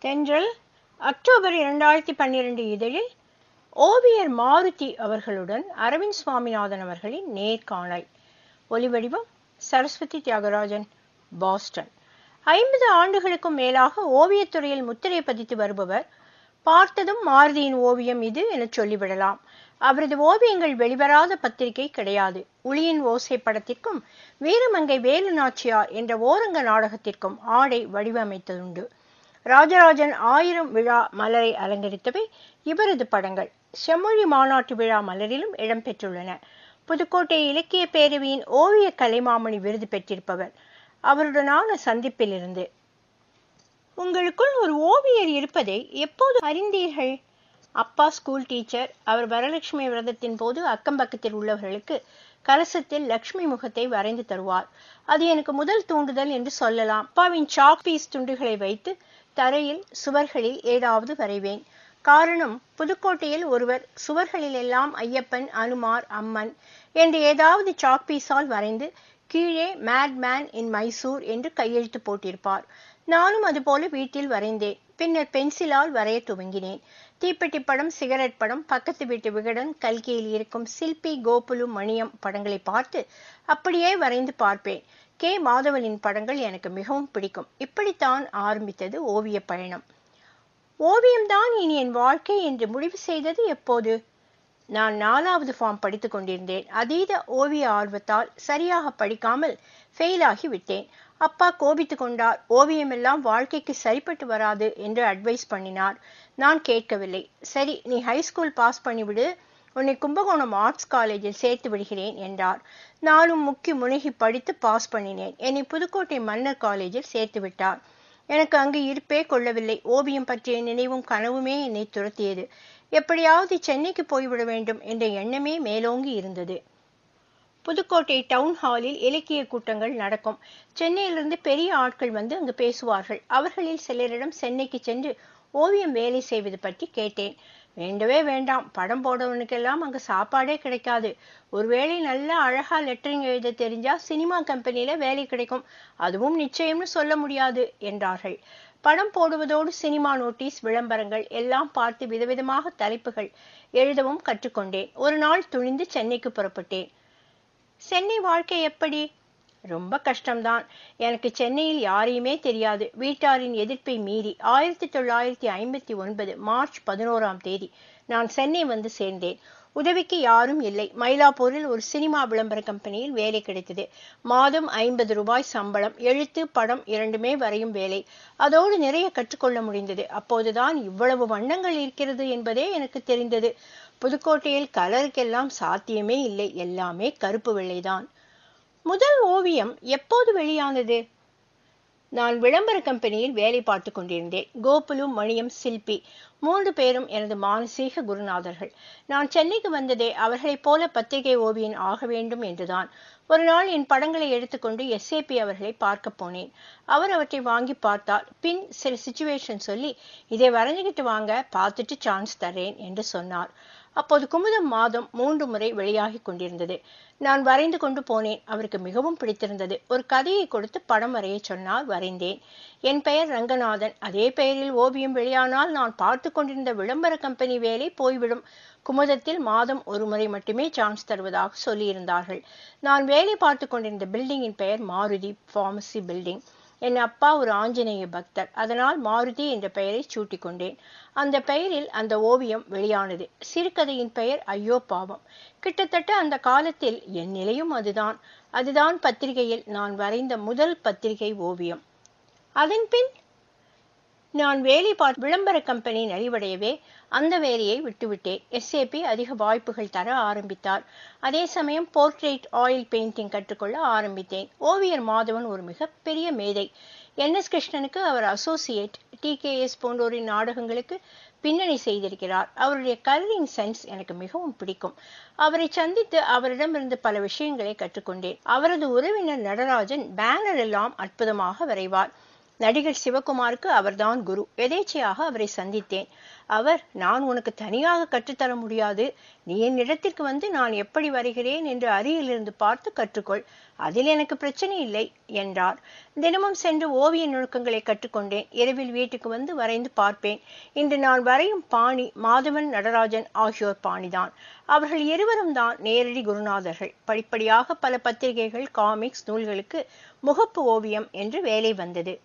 தென்றல் அக்டோபர் இரண்டாயிரத்தி பன்னிரண்டு இதழில் ஓவியர் மாருதி அவர்களுடன் அரவிந்த் சுவாமிநாதன் அவர்களின் நேர்காணல் ஒலிவடிவம் சரஸ்வதி தியாகராஜன் பாஸ்டன் ஐம்பது ஆண்டுகளுக்கும் மேலாக ஓவியத்துறையில் முத்திரை பதித்து வருபவர் பார்த்ததும் மாருதியின் ஓவியம் இது என சொல்லிவிடலாம் அவரது ஓவியங்கள் வெளிவராத பத்திரிகை கிடையாது உளியின் ஓசை படத்திற்கும் வீரமங்கை வேலு நாச்சியார் என்ற ஓரங்க நாடகத்திற்கும் ஆடை வடிவமைத்ததுண்டு ராஜராஜன் ஆயிரம் விழா மலரை அலங்கரித்தவை இவரது படங்கள் செம்மொழி மாநாட்டு விழா மலரிலும் இடம்பெற்றுள்ளன புதுக்கோட்டை இலக்கிய பேரவையின் ஓவிய கலைமாமணி விருது பெற்றிருப்பவர் அவருடனான சந்திப்பிலிருந்து உங்களுக்குள் ஒரு ஓவியர் இருப்பதை எப்போது அறிந்தீர்கள் அப்பா ஸ்கூல் டீச்சர் அவர் வரலட்சுமி விரதத்தின் போது அக்கம் பக்கத்தில் உள்ளவர்களுக்கு கலசத்தில் லக்ஷ்மி முகத்தை வரைந்து தருவார் அது எனக்கு முதல் தூண்டுதல் என்று சொல்லலாம் அப்பாவின் சாக் பீஸ் துண்டுகளை வைத்து தரையில் சுவர்களில் ஏதாவது வரைவேன் காரணம் புதுக்கோட்டையில் ஒருவர் சுவர்களில் எல்லாம் ஐயப்பன் அனுமார் அம்மன் என்று ஏதாவது சாக் பீஸால் வரைந்து கீழே மேட் மேன் இன் மைசூர் என்று கையெழுத்து போட்டிருப்பார் நானும் அதுபோல வீட்டில் வரைந்தேன் பின்னர் பென்சிலால் வரைய துவங்கினேன் தீப்பெட்டி படம் சிகரெட் படம் பக்கத்து வீட்டு விகடன் கல்கியில் இருக்கும் சில்பி கோகுலு மணியம் படங்களை பார்த்து அப்படியே வரைந்து பார்ப்பேன் கே மாதவனின் படங்கள் எனக்கு மிகவும் பிடிக்கும் இப்படித்தான் ஆரம்பித்தது ஓவிய பயணம் ஓவியம்தான் இனி என் வாழ்க்கை என்று முடிவு செய்தது எப்போது நான் நாலாவது ஃபார்ம் படித்துக் கொண்டிருந்தேன் அதீத ஓவிய ஆர்வத்தால் சரியாக படிக்காமல் ஃபெயில் ஆகி விட்டேன் அப்பா கோபித்து கொண்டார் ஓவியமெல்லாம் வாழ்க்கைக்கு சரிப்பட்டு வராது என்று அட்வைஸ் பண்ணினார் நான் கேட்கவில்லை சரி நீ ஹைஸ்கூல் பாஸ் பண்ணிவிடு உன்னை கும்பகோணம் ஆர்ட்ஸ் காலேஜில் சேர்த்து விடுகிறேன் என்றார் நானும் முக்கி முனகி படித்து பாஸ் பண்ணினேன் என்னை புதுக்கோட்டை மன்னர் காலேஜில் சேர்த்து விட்டார் எனக்கு அங்கு இருப்பே கொள்ளவில்லை ஓவியம் பற்றிய நினைவும் கனவுமே என்னை துரத்தியது எப்படியாவது சென்னைக்கு போய்விட வேண்டும் என்ற எண்ணமே மேலோங்கி இருந்தது புதுக்கோட்டை டவுன் ஹாலில் இலக்கிய கூட்டங்கள் நடக்கும் சென்னையிலிருந்து பெரிய ஆட்கள் வந்து அங்கு பேசுவார்கள் அவர்களில் சிலரிடம் சென்னைக்கு சென்று ஓவியம் வேலை செய்வது பற்றி கேட்டேன் வேண்டவே வேண்டாம் படம் போடவனுக்கெல்லாம் அங்க சாப்பாடே கிடைக்காது ஒருவேளை நல்லா அழகா லெட்டரிங் எழுத தெரிஞ்சா சினிமா கம்பெனில வேலை கிடைக்கும் அதுவும் நிச்சயம்னு சொல்ல முடியாது என்றார்கள் படம் போடுவதோடு சினிமா நோட்டீஸ் விளம்பரங்கள் எல்லாம் பார்த்து விதவிதமாக தலைப்புகள் எழுதவும் கற்றுக்கொண்டேன் ஒரு நாள் துணிந்து சென்னைக்கு புறப்பட்டேன் சென்னை வாழ்க்கை எப்படி ரொம்ப கஷ்டம்தான் எனக்கு சென்னையில் யாரையுமே தெரியாது வீட்டாரின் எதிர்ப்பை மீறி ஆயிரத்தி தொள்ளாயிரத்தி ஐம்பத்தி ஒன்பது மார்ச் பதினோராம் தேதி நான் சென்னை வந்து சேர்ந்தேன் உதவிக்கு யாரும் இல்லை மயிலாப்பூரில் ஒரு சினிமா விளம்பர கம்பெனியில் வேலை கிடைத்தது மாதம் ஐம்பது ரூபாய் சம்பளம் எழுத்து படம் இரண்டுமே வரையும் வேலை அதோடு நிறைய கற்றுக்கொள்ள முடிந்தது அப்போதுதான் இவ்வளவு வண்ணங்கள் இருக்கிறது என்பதே எனக்கு தெரிந்தது புதுக்கோட்டையில் கலருக்கெல்லாம் சாத்தியமே இல்லை எல்லாமே கருப்பு வெள்ளைதான் முதல் ஓவியம் எப்போது வெளியானது நான் விளம்பர கம்பெனியில் வேலை பார்த்து கொண்டிருந்தேன் கோகுலு மணியம் சில்பி மூன்று பேரும் எனது மானசீக குருநாதர்கள் நான் சென்னைக்கு வந்ததே அவர்களைப் போல பத்திரிகை ஓவியன் ஆக வேண்டும் என்றுதான் ஒரு நாள் என் படங்களை எடுத்துக்கொண்டு எஸ்ஏபி அவர்களை பார்க்க போனேன் அவர் அவற்றை வாங்கி பார்த்தார் பின் சில சுச்சுவேஷன் சொல்லி இதை வரைஞ்சுக்கிட்டு வாங்க பார்த்துட்டு சான்ஸ் தரேன் என்று சொன்னார் அப்போது குமுதம் மாதம் மூன்று முறை வெளியாகி கொண்டிருந்தது நான் வரைந்து கொண்டு போனேன் அவருக்கு மிகவும் பிடித்திருந்தது ஒரு கதையை கொடுத்து படம் வரைய சொன்னார் வரைந்தேன் என் பெயர் ரங்கநாதன் அதே பெயரில் ஓவியம் வெளியானால் நான் பார்த்து கொண்டிருந்த விளம்பர கம்பெனி வேலை போய்விடும் குமுதத்தில் மாதம் ஒரு முறை மட்டுமே சான்ஸ் தருவதாக சொல்லியிருந்தார்கள் நான் வேலை பார்த்து கொண்டிருந்த பில்டிங்கின் பெயர் மாருதி ஃபார்மசி பில்டிங் என் அப்பா ஒரு ஆஞ்சநேய பக்தர் அதனால் மாருதி என்ற பெயரை சூட்டிக் கொண்டேன் அந்த பெயரில் அந்த ஓவியம் வெளியானது சிறுகதையின் பெயர் ஐயோ பாவம் கிட்டத்தட்ட அந்த காலத்தில் என் நிலையும் அதுதான் அதுதான் பத்திரிகையில் நான் வரைந்த முதல் பத்திரிகை ஓவியம் அதன் பின் நான் வேலை பார்த்து விளம்பர கம்பெனி நலிவடையவே அந்த வேலையை விட்டுவிட்டேன் எஸ்ஏபி அதிக வாய்ப்புகள் தர ஆரம்பித்தார் அதே சமயம் போர்ட்ரேட் ஆயில் பெயிண்டிங் கற்றுக்கொள்ள ஆரம்பித்தேன் ஓவியர் மாதவன் ஒரு மிகப்பெரிய மேதை என் எஸ் கிருஷ்ணனுக்கு அவர் அசோசியேட் டி கே எஸ் போன்றோரின் நாடகங்களுக்கு பின்னணி செய்திருக்கிறார் அவருடைய கலரிங் சென்ஸ் எனக்கு மிகவும் பிடிக்கும் அவரை சந்தித்து அவரிடமிருந்து பல விஷயங்களை கற்றுக்கொண்டேன் அவரது உறவினர் நடராஜன் பேனர் எல்லாம் அற்புதமாக வரைவார் நடிகர் சிவகுமாருக்கு அவர்தான் குரு எதேச்சையாக அவரை சந்தித்தேன் அவர் நான் உனக்கு தனியாக கற்றுத்தர முடியாது நீ என்னிடத்திற்கு வந்து நான் எப்படி வருகிறேன் என்று அருகிலிருந்து பார்த்து கற்றுக்கொள் அதில் எனக்கு பிரச்சனை இல்லை என்றார் தினமும் சென்று ஓவிய நுணுக்கங்களை கற்றுக்கொண்டேன் இரவில் வீட்டுக்கு வந்து வரைந்து பார்ப்பேன் இன்று நான் வரையும் பாணி மாதவன் நடராஜன் ஆகியோர் பாணிதான் அவர்கள் இருவரும் தான் நேரடி குருநாதர்கள் படிப்படியாக பல பத்திரிகைகள் காமிக்ஸ் நூல்களுக்கு முகப்பு ஓவியம் என்று வேலை வந்தது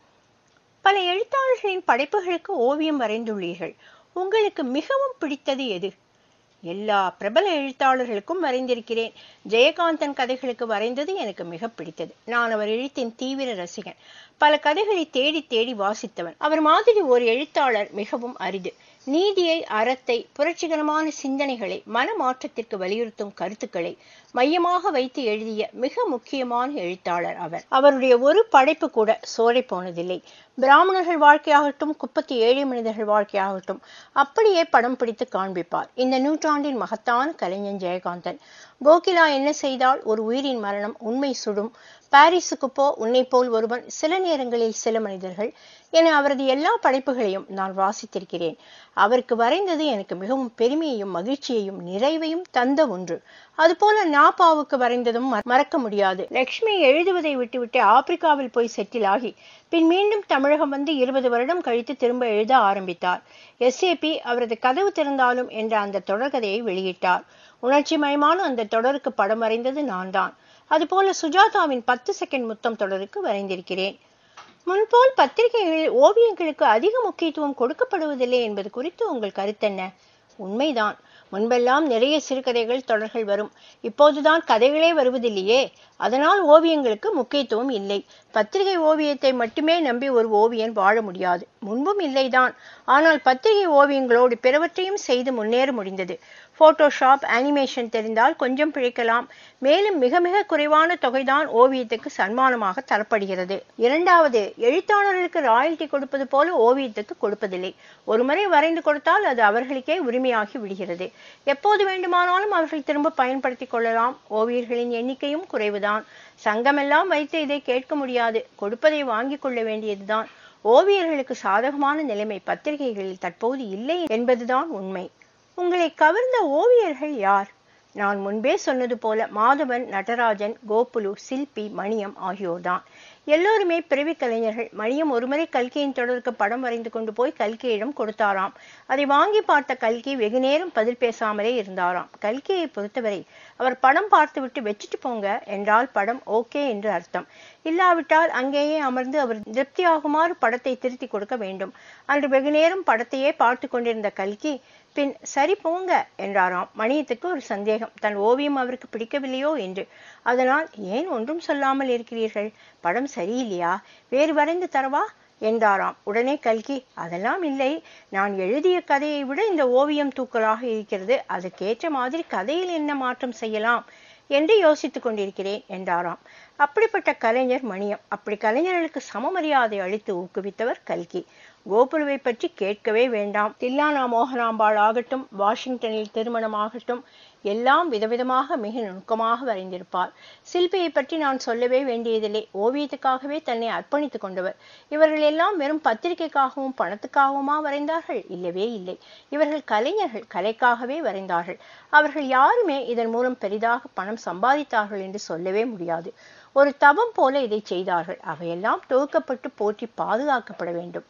பல எழுத்தாளர்களின் படைப்புகளுக்கு ஓவியம் வரைந்துள்ளீர்கள் உங்களுக்கு மிகவும் பிடித்தது எது எல்லா பிரபல எழுத்தாளர்களுக்கும் வரைந்திருக்கிறேன் ஜெயகாந்தன் கதைகளுக்கு வரைந்தது எனக்கு மிக பிடித்தது நான் அவர் எழுத்தின் தீவிர ரசிகன் பல கதைகளை தேடி தேடி வாசித்தவன் அவர் மாதிரி ஒரு எழுத்தாளர் மிகவும் அரிது நீதியை அறத்தை புரட்சிகரமான சிந்தனைகளை மனமாற்றத்திற்கு வலியுறுத்தும் கருத்துக்களை மையமாக வைத்து எழுதிய மிக முக்கியமான எழுத்தாளர் அவர் அவருடைய ஒரு படைப்பு கூட சோரை போனதில்லை பிராமணர்கள் வாழ்க்கையாகட்டும் குப்பத்தி ஏழை மனிதர்கள் வாழ்க்கையாகட்டும் அப்படியே படம் பிடித்து காண்பிப்பார் இந்த நூற்றாண்டின் மகத்தான கலைஞன் ஜெயகாந்தன் கோகிலா என்ன செய்தால் ஒரு உயிரின் மரணம் உண்மை சுடும் பாரிஸுக்கு போ உன்னை போல் ஒருவன் சில நேரங்களில் சில மனிதர்கள் என அவரது எல்லா படைப்புகளையும் நான் வாசித்திருக்கிறேன் அவருக்கு வரைந்தது எனக்கு மிகவும் பெருமையையும் மகிழ்ச்சியையும் நிறைவையும் தந்த ஒன்று அதுபோல நாப்பாவுக்கு வரைந்ததும் மறக்க முடியாது லக்ஷ்மி எழுதுவதை விட்டுவிட்டு ஆப்பிரிக்காவில் போய் செட்டில் ஆகி பின் மீண்டும் தமிழகம் வந்து இருபது வருடம் கழித்து திரும்ப எழுத ஆரம்பித்தார் எஸ்ஏபி அவரது கதவு திறந்தாலும் என்ற அந்த தொடர்கதையை வெளியிட்டார் உணர்ச்சி மயமான அந்த தொடருக்கு படம் வரைந்தது நான் தான் அதுபோல சுஜாதாவின் பத்து செகண்ட் முத்தம் தொடருக்கு வரைந்திருக்கிறேன் முன்போல் பத்திரிகைகளில் ஓவியங்களுக்கு அதிக முக்கியத்துவம் கொடுக்கப்படுவதில்லை என்பது குறித்து உங்கள் கருத்தென்ன உண்மைதான் முன்பெல்லாம் நிறைய சிறுகதைகள் தொடர்கள் வரும் இப்போதுதான் கதைகளே வருவதில்லையே அதனால் ஓவியங்களுக்கு முக்கியத்துவம் இல்லை பத்திரிகை ஓவியத்தை மட்டுமே நம்பி ஒரு ஓவியன் வாழ முடியாது முன்பும் இல்லைதான் ஆனால் பத்திரிகை ஓவியங்களோடு பிறவற்றையும் செய்து முன்னேற முடிந்தது போட்டோஷாப் அனிமேஷன் தெரிந்தால் கொஞ்சம் பிழைக்கலாம் மேலும் மிக மிக குறைவான தொகைதான் ஓவியத்துக்கு சன்மானமாக தரப்படுகிறது இரண்டாவது எழுத்தாளர்களுக்கு ராயல்டி கொடுப்பது போல ஓவியத்துக்கு கொடுப்பதில்லை ஒருமுறை வரைந்து கொடுத்தால் அது அவர்களுக்கே உரிமையாகி விடுகிறது எப்போது வேண்டுமானாலும் அவர்கள் திரும்ப பயன்படுத்திக் கொள்ளலாம் ஓவியர்களின் எண்ணிக்கையும் குறைவுதான் சங்கமெல்லாம் வைத்து இதை கேட்க முடியாது கொடுப்பதை வாங்கிக் கொள்ள வேண்டியதுதான் ஓவியர்களுக்கு சாதகமான நிலைமை பத்திரிகைகளில் தற்போது இல்லை என்பதுதான் உண்மை உங்களை கவர்ந்த ஓவியர்கள் யார் நான் முன்பே சொன்னது போல மாதவன் நடராஜன் கோகுலு சில்பி மணியம் ஆகியோர்தான் எல்லோருமே பிறவி கலைஞர்கள் மணியம் ஒருமுறை கல்கியின் தொடருக்கு படம் வரைந்து கொண்டு போய் கல்கியிடம் கொடுத்தாராம் அதை வாங்கி பார்த்த கல்கி வெகு நேரம் பதில் பேசாமலே இருந்தாராம் கல்கியை பொறுத்தவரை அவர் படம் பார்த்துவிட்டு வச்சுட்டு போங்க என்றால் படம் ஓகே என்று அர்த்தம் இல்லாவிட்டால் அங்கேயே அமர்ந்து அவர் திருப்தியாகுமாறு படத்தை திருத்தி கொடுக்க வேண்டும் அன்று வெகு நேரம் படத்தையே பார்த்து கொண்டிருந்த கல்கி பின் சரி போங்க என்றாராம் மணியத்துக்கு ஒரு சந்தேகம் தன் ஓவியம் அவருக்கு பிடிக்கவில்லையோ என்று அதனால் ஏன் ஒன்றும் சொல்லாமல் இருக்கிறீர்கள் படம் சரியில்லையா வேறு வரைந்து தரவா என்றாராம் உடனே கல்கி அதெல்லாம் இல்லை நான் எழுதிய கதையை விட இந்த ஓவியம் தூக்கலாக இருக்கிறது அதுக்கேற்ற மாதிரி கதையில் என்ன மாற்றம் செய்யலாம் என்று யோசித்துக் கொண்டிருக்கிறேன் என்றாராம் அப்படிப்பட்ட கலைஞர் மணியம் அப்படி கலைஞர்களுக்கு சமமரியாதை அளித்து ஊக்குவித்தவர் கல்கி கோகுலுவை பற்றி கேட்கவே வேண்டாம் தில்லானா மோகனாம்பாள் ஆகட்டும் வாஷிங்டனில் திருமணம் ஆகட்டும் எல்லாம் விதவிதமாக மிக நுணுக்கமாக வரைந்திருப்பார் சில்பியை பற்றி நான் சொல்லவே வேண்டியதில்லை ஓவியத்துக்காகவே தன்னை அர்ப்பணித்துக் கொண்டவர் இவர்கள் எல்லாம் வெறும் பத்திரிகைக்காகவும் பணத்துக்காகவுமா வரைந்தார்கள் இல்லவே இல்லை இவர்கள் கலைஞர்கள் கலைக்காகவே வரைந்தார்கள் அவர்கள் யாருமே இதன் மூலம் பெரிதாக பணம் சம்பாதித்தார்கள் என்று சொல்லவே முடியாது ஒரு தவம் போல இதை செய்தார்கள் அவையெல்லாம் தொகுக்கப்பட்டு போற்றி பாதுகாக்கப்பட வேண்டும்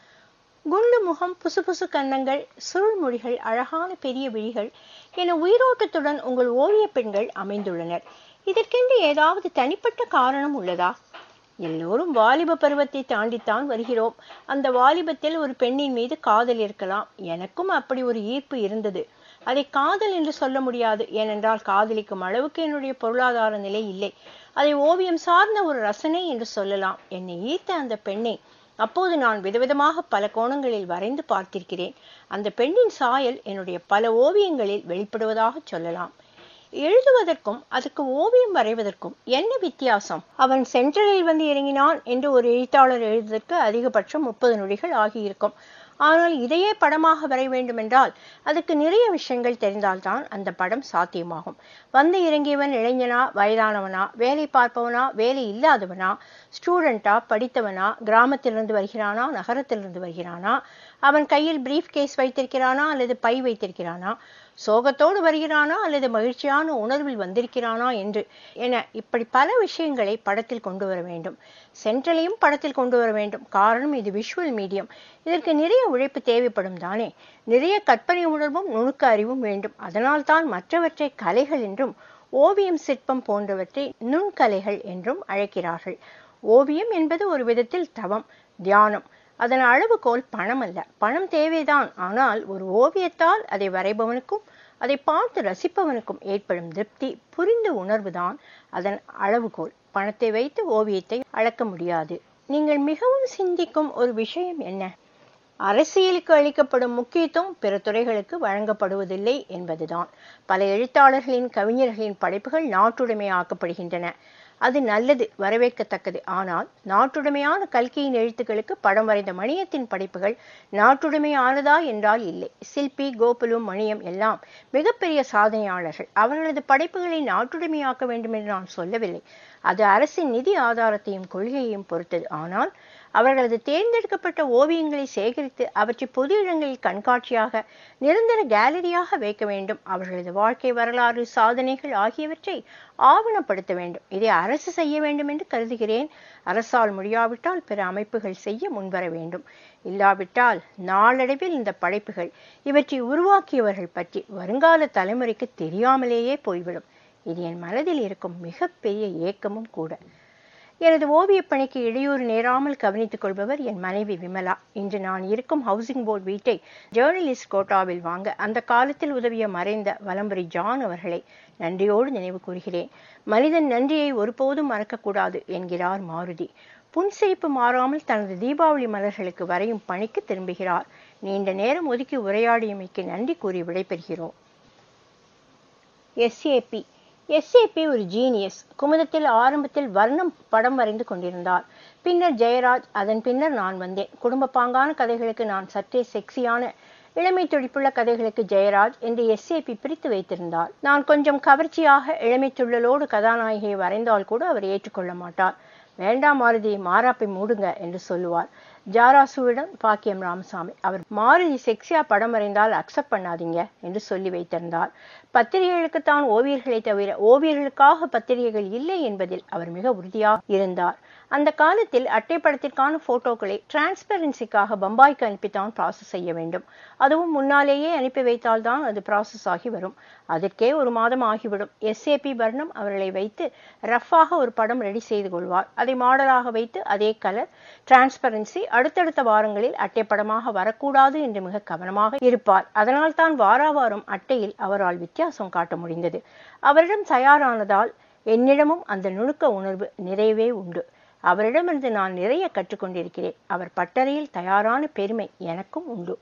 குண்டு முகம் புசுபுசு கன்னங்கள் சுருள் மொழிகள் அழகான பெரிய விழிகள் என உயிரோட்டத்துடன் உங்கள் ஓவிய பெண்கள் அமைந்துள்ளனர் இதற்கென்று ஏதாவது தனிப்பட்ட காரணம் உள்ளதா எல்லோரும் வாலிப பருவத்தை தாண்டித்தான் வருகிறோம் அந்த வாலிபத்தில் ஒரு பெண்ணின் மீது காதல் இருக்கலாம் எனக்கும் அப்படி ஒரு ஈர்ப்பு இருந்தது அதை காதல் என்று சொல்ல முடியாது ஏனென்றால் காதலிக்கும் அளவுக்கு என்னுடைய பொருளாதார நிலை இல்லை அதை ஓவியம் சார்ந்த ஒரு ரசனை என்று சொல்லலாம் என்னை ஈர்த்த அந்த பெண்ணை அப்போது நான் விதவிதமாக பல கோணங்களில் வரைந்து பார்த்திருக்கிறேன் அந்த பெண்ணின் சாயல் என்னுடைய பல ஓவியங்களில் வெளிப்படுவதாக சொல்லலாம் எழுதுவதற்கும் அதுக்கு ஓவியம் வரைவதற்கும் என்ன வித்தியாசம் அவன் சென்ட்ரலில் வந்து இறங்கினான் என்று ஒரு எழுத்தாளர் எழுதுவதற்கு அதிகபட்சம் முப்பது நொடிகள் ஆகியிருக்கும் ஆனால் இதையே படமாக வரைய வேண்டுமென்றால் அதுக்கு நிறைய விஷயங்கள் தெரிந்தால்தான் அந்த படம் சாத்தியமாகும் வந்து இறங்கியவன் இளைஞனா வயதானவனா வேலை பார்ப்பவனா வேலை இல்லாதவனா ஸ்டூடெண்டா படித்தவனா கிராமத்திலிருந்து வருகிறானா நகரத்திலிருந்து வருகிறானா அவன் கையில் பிரீஃப் கேஸ் வைத்திருக்கிறானா அல்லது பை வைத்திருக்கிறானா சோகத்தோடு வருகிறானா அல்லது மகிழ்ச்சியான உணர்வில் வந்திருக்கிறானா என்று என இப்படி பல விஷயங்களை படத்தில் கொண்டு வர வேண்டும் சென்ட்ரலையும் படத்தில் கொண்டு வர வேண்டும் காரணம் இது விஷுவல் மீடியம் இதற்கு நிறைய உழைப்பு தேவைப்படும் தானே நிறைய கற்பனை உணர்வும் நுணுக்க அறிவும் வேண்டும் அதனால் தான் மற்றவற்றை கலைகள் என்றும் ஓவியம் சிற்பம் போன்றவற்றை நுண்கலைகள் என்றும் அழைக்கிறார்கள் ஓவியம் என்பது ஒரு விதத்தில் தவம் தியானம் அதன் அளவுகோல் பணம் அல்ல பணம் தேவைதான் ஆனால் ஒரு ஓவியத்தால் அதை வரைபவனுக்கும் அதை பார்த்து ரசிப்பவனுக்கும் ஏற்படும் திருப்தி புரிந்த உணர்வுதான் அதன் அளவுகோல் பணத்தை வைத்து ஓவியத்தை அளக்க முடியாது நீங்கள் மிகவும் சிந்திக்கும் ஒரு விஷயம் என்ன அரசியலுக்கு அளிக்கப்படும் முக்கியத்துவம் பிற துறைகளுக்கு வழங்கப்படுவதில்லை என்பதுதான் பல எழுத்தாளர்களின் கவிஞர்களின் படைப்புகள் நாட்டுடைமையாக்கப்படுகின்றன அது நல்லது வரவேற்கத்தக்கது ஆனால் நாட்டுடைமையான கல்கியின் எழுத்துக்களுக்கு படம் வரைந்த மணியத்தின் படைப்புகள் நாட்டுடைமையானதா என்றால் இல்லை சில்பி கோகுலு மணியம் எல்லாம் மிகப்பெரிய சாதனையாளர்கள் அவர்களது படைப்புகளை நாட்டுடைமையாக்க வேண்டும் என்று நான் சொல்லவில்லை அது அரசின் நிதி ஆதாரத்தையும் கொள்கையையும் பொறுத்தது ஆனால் அவர்களது தேர்ந்தெடுக்கப்பட்ட ஓவியங்களை சேகரித்து அவற்றை பொது இடங்களில் கண்காட்சியாக நிரந்தர கேலரியாக வைக்க வேண்டும் அவர்களது வாழ்க்கை வரலாறு சாதனைகள் ஆகியவற்றை ஆவணப்படுத்த வேண்டும் இதை அரசு செய்ய வேண்டும் என்று கருதுகிறேன் அரசால் முடியாவிட்டால் பிற அமைப்புகள் செய்ய முன்வர வேண்டும் இல்லாவிட்டால் நாளடைவில் இந்த படைப்புகள் இவற்றை உருவாக்கியவர்கள் பற்றி வருங்கால தலைமுறைக்கு தெரியாமலேயே போய்விடும் இது என் மனதில் இருக்கும் மிகப்பெரிய ஏக்கமும் கூட எனது ஓவியப் பணிக்கு இடையூறு நேராமல் கவனித்துக் கொள்பவர் என் மனைவி விமலா இன்று நான் இருக்கும் ஹவுசிங் போர்டு வீட்டை ஜேர்னலிஸ்ட் கோட்டாவில் வாங்க அந்த காலத்தில் உதவிய மறைந்த வலம்புரி ஜான் அவர்களை நன்றியோடு நினைவு கூறுகிறேன் மனிதன் நன்றியை ஒருபோதும் மறக்கக்கூடாது என்கிறார் மாருதி புன்சிரிப்பு மாறாமல் தனது தீபாவளி மலர்களுக்கு வரையும் பணிக்கு திரும்புகிறார் நீண்ட நேரம் ஒதுக்கி உரையாடியமைக்கு நன்றி கூறி விடைபெறுகிறோம் எஸ்ஏபி எஸ்ஏபி ஒரு ஜீனியஸ் குமுதத்தில் ஆரம்பத்தில் வர்ணம் படம் வரைந்து கொண்டிருந்தார் பின்னர் ஜெயராஜ் அதன் பின்னர் நான் வந்தேன் குடும்ப பாங்கான கதைகளுக்கு நான் சற்றே செக்ஸியான இளமை துடிப்புள்ள கதைகளுக்கு ஜெயராஜ் என்று எஸ்ஏபி பிரித்து வைத்திருந்தார் நான் கொஞ்சம் கவர்ச்சியாக இளமை துள்ளலோடு கதாநாயகியை வரைந்தால் கூட அவர் ஏற்றுக்கொள்ள மாட்டார் வேண்டாம் மாருதி மாறாப்பை மூடுங்க என்று சொல்லுவார் ஜாராசுவிடம் பாக்கியம் ராமசாமி அவர் மாருதி செக்ஸியா படம் வரைந்தால் அக்செப்ட் பண்ணாதீங்க என்று சொல்லி வைத்திருந்தார் பத்திரிகைகளுக்குத்தான் ஓவியர்களை தவிர ஓவியர்களுக்காக பத்திரிகைகள் இல்லை என்பதில் அவர் மிக உறுதியாக இருந்தார் அந்த காலத்தில் அட்டைப்படத்திற்கான போட்டோக்களை டிரான்ஸ்பரன்சிக்காக பம்பாய்க்கு அனுப்பித்தான் ப்ராசஸ் செய்ய வேண்டும் அதுவும் முன்னாலேயே அனுப்பி வைத்தால்தான் அது ப்ராசஸ் ஆகி வரும் அதற்கே ஒரு மாதம் ஆகிவிடும் எஸ்ஏபி வர்ணம் அவர்களை வைத்து ரஃப்பாக ஒரு படம் ரெடி செய்து கொள்வார் அதை மாடலாக வைத்து அதே கலர் டிரான்ஸ்பரன்சி அடுத்தடுத்த வாரங்களில் அட்டைப்படமாக வரக்கூடாது என்று மிக கவனமாக இருப்பார் அதனால் தான் வாராவாரம் அட்டையில் அவரால் வித்தியாசம் காட்ட முடிந்தது அவரிடம் தயாரானதால் என்னிடமும் அந்த நுணுக்க உணர்வு நிறையவே உண்டு அவரிடமிருந்து நான் நிறைய கற்றுக்கொண்டிருக்கிறேன் அவர் பட்டறையில் தயாரான பெருமை எனக்கும் உண்டு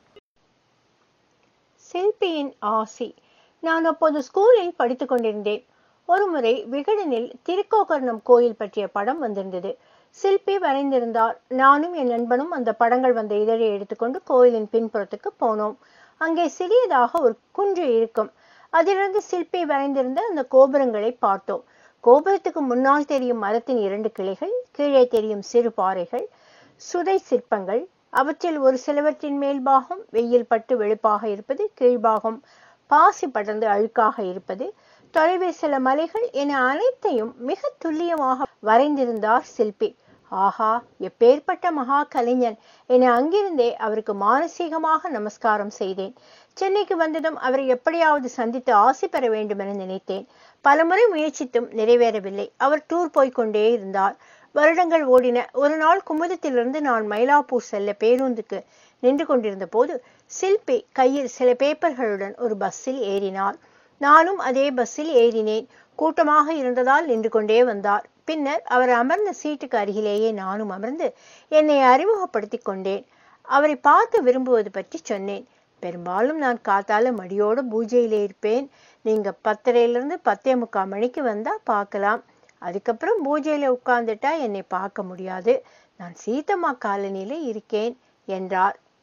சில்பியின் ஆசி நான் அப்போது ஸ்கூலில் படித்துக் கொண்டிருந்தேன் ஒருமுறை விகடனில் திருக்கோகர்ணம் கோயில் பற்றிய படம் வந்திருந்தது சில்பி வரைந்திருந்தார் நானும் என் நண்பனும் அந்த படங்கள் வந்த இதழை எடுத்துக்கொண்டு கோயிலின் பின்புறத்துக்கு போனோம் அங்கே சிறியதாக ஒரு குன்று இருக்கும் அதிலிருந்து சில்பி வரைந்திருந்த அந்த கோபுரங்களை பார்த்தோம் கோபுரத்துக்கு முன்னால் தெரியும் மரத்தின் இரண்டு கிளைகள் கீழே தெரியும் சிறு பாறைகள் சுதை சிற்பங்கள் அவற்றில் ஒரு சிலவற்றின் மேல் பாகம் வெயில் பட்டு வெளுப்பாக இருப்பது கீழ்பாகம் பாசி படர்ந்து அழுக்காக இருப்பது தொலைவில் சில மலைகள் என அனைத்தையும் மிக துல்லியமாக வரைந்திருந்தார் சில்பி ஆஹா எப்பேற்பட்ட மகா கலைஞன் என அங்கிருந்தே அவருக்கு மானசீகமாக நமஸ்காரம் செய்தேன் சென்னைக்கு வந்ததும் அவரை எப்படியாவது சந்தித்து ஆசி பெற வேண்டும் என நினைத்தேன் பலமுறை முயற்சித்தும் நிறைவேறவில்லை அவர் டூர் போய்கொண்டே இருந்தார் வருடங்கள் ஓடின ஒரு நாள் குமுதத்திலிருந்து நான் மயிலாப்பூர் செல்ல பேருந்துக்கு நின்று கொண்டிருந்த போது சில்பி கையில் சில பேப்பர்களுடன் ஒரு பஸ்ஸில் ஏறினார் நானும் அதே பஸ்ஸில் ஏறினேன் கூட்டமாக இருந்ததால் நின்று கொண்டே வந்தார் பின்னர் அவர் அமர்ந்த சீட்டுக்கு அருகிலேயே நானும் அமர்ந்து என்னை அறிமுகப்படுத்திக் கொண்டேன் அவரை பார்க்க விரும்புவது பற்றி சொன்னேன் பெரும்பாலும் நான் காத்தால மடியோட பூஜையில இருப்பேன் நீங்க பத்தரையிலிருந்து பத்தே முக்கால் மணிக்கு வந்தா பார்க்கலாம் அதுக்கப்புறம் பூஜையில உட்கார்ந்துட்டா என்னை பார்க்க முடியாது நான் சீத்தம்மா காலனியில இருக்கேன் என்றார்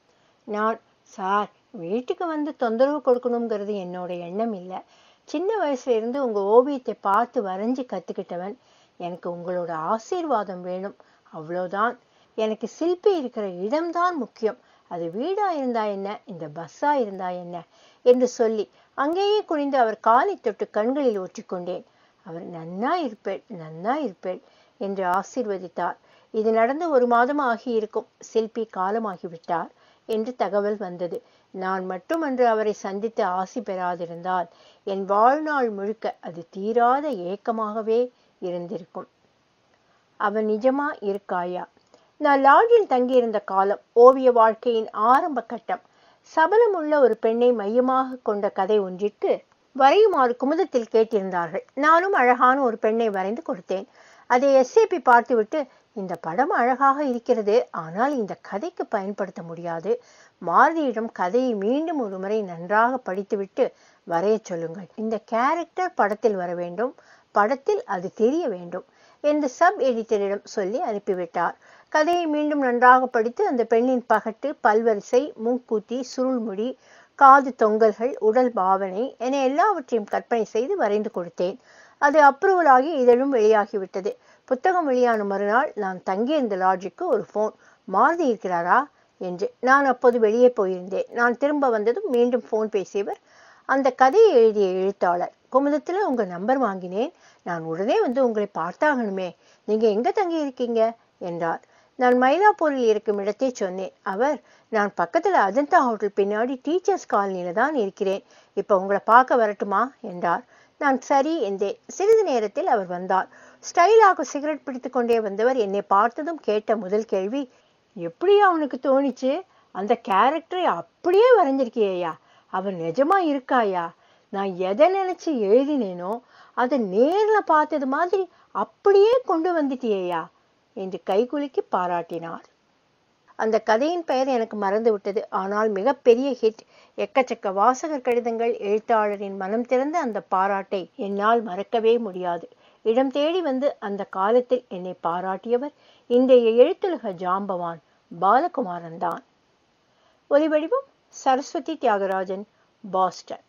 நான் சார் வீட்டுக்கு வந்து தொந்தரவு கொடுக்கணுங்கிறது என்னோட எண்ணம் இல்லை சின்ன வயசுல இருந்து உங்க ஓவியத்தை பார்த்து வரைஞ்சு கத்துக்கிட்டவன் எனக்கு உங்களோட ஆசீர்வாதம் வேணும் அவ்வளோதான் எனக்கு சிற்பி இருக்கிற இடம்தான் முக்கியம் அது வீடா இருந்தா என்ன இந்த பஸ்ஸா இருந்தா என்ன என்று சொல்லி அங்கேயே குனிந்து அவர் காலை தொட்டு கண்களில் ஒற்றிக்கொண்டேன் அவர் நன்னா இருப்பேள் நன்னா இருப்பேள் என்று ஆசீர்வதித்தார் இது நடந்து ஒரு மாதம் ஆகியிருக்கும் சிற்பி காலமாகிவிட்டார் என்று தகவல் வந்தது நான் மட்டுமன்று அவரை சந்தித்து ஆசி பெறாதிருந்தால் என் வாழ்நாள் முழுக்க அது தீராத ஏக்கமாகவே இருந்திருக்கும் அவன் நிஜமா இருக்காயா நான் லாட்ஜில் தங்கியிருந்த காலம் ஓவிய வாழ்க்கையின் ஆரம்ப கட்டம் சபலமுள்ள ஒரு பெண்ணை மையமாக கொண்ட கதை ஒன்றிற்கு வரையுமாறு குமுதத்தில் கேட்டிருந்தார்கள் நானும் அழகான ஒரு பெண்ணை வரைந்து கொடுத்தேன் அதை எஸ்ஏபி பார்த்துவிட்டு இந்த படம் அழகாக இருக்கிறது ஆனால் இந்த கதைக்கு பயன்படுத்த முடியாது மாருதியிடம் கதையை மீண்டும் ஒரு முறை நன்றாக படித்துவிட்டு வரையச் சொல்லுங்கள் இந்த கேரக்டர் படத்தில் வர வேண்டும் படத்தில் அது தெரிய வேண்டும் என்று சப் எடிட்டரிடம் சொல்லி அனுப்பிவிட்டார் கதையை மீண்டும் நன்றாக படித்து அந்த பெண்ணின் பகட்டு பல்வரிசை மூக்கூத்தி சுருள்முடி காது தொங்கல்கள் உடல் பாவனை என எல்லாவற்றையும் கற்பனை செய்து வரைந்து கொடுத்தேன் அது அப்ரூவல் ஆகி இதழும் வெளியாகிவிட்டது புத்தகம் வெளியான மறுநாள் நான் தங்கியிருந்த லாட்ஜுக்கு ஒரு ஃபோன் மாருதி இருக்கிறாரா என்று நான் அப்போது வெளியே போயிருந்தேன் நான் திரும்ப வந்ததும் மீண்டும் ஃபோன் பேசியவர் அந்த கதையை எழுதிய எழுத்தாளர் குமுதத்தில் உங்க நம்பர் வாங்கினேன் நான் உடனே வந்து உங்களை பார்த்தாகணுமே நீங்க எங்க தங்கி இருக்கீங்க என்றார் நான் மயிலாப்பூரில் இருக்கும் இடத்தை சொன்னேன் அவர் நான் பக்கத்துல அஜந்தா ஹோட்டல் பின்னாடி டீச்சர்ஸ் காலனியில தான் இருக்கிறேன் இப்ப உங்களை பார்க்க வரட்டுமா என்றார் நான் சரி என்றேன் சிறிது நேரத்தில் அவர் வந்தார் ஸ்டைலாக சிகரெட் பிடித்து கொண்டே வந்தவர் என்னை பார்த்ததும் கேட்ட முதல் கேள்வி எப்படியா அவனுக்கு தோணிச்சு அந்த கேரக்டரை அப்படியே வரைஞ்சிருக்கியா அவன் நிஜமா இருக்காயா நான் எதை நினைச்சு எழுதினேனோ அதை நேர்ல பார்த்தது மாதிரி அப்படியே கொண்டு வந்துட்டியா என்று கைகுலுக்கி பாராட்டினார் அந்த கதையின் பெயர் எனக்கு மறந்து விட்டது ஆனால் மிகப்பெரிய ஹிட் எக்கச்சக்க வாசகர் கடிதங்கள் எழுத்தாளரின் மனம் திறந்த அந்த பாராட்டை என்னால் மறக்கவே முடியாது இடம் தேடி வந்து அந்த காலத்தில் என்னை பாராட்டியவர் இன்றைய எழுத்துலக ஜாம்பவான் பாலகுமாரன் தான் ஒலிவடிவம் சரஸ்வதி தியாகராஜன் பாஸ்டன்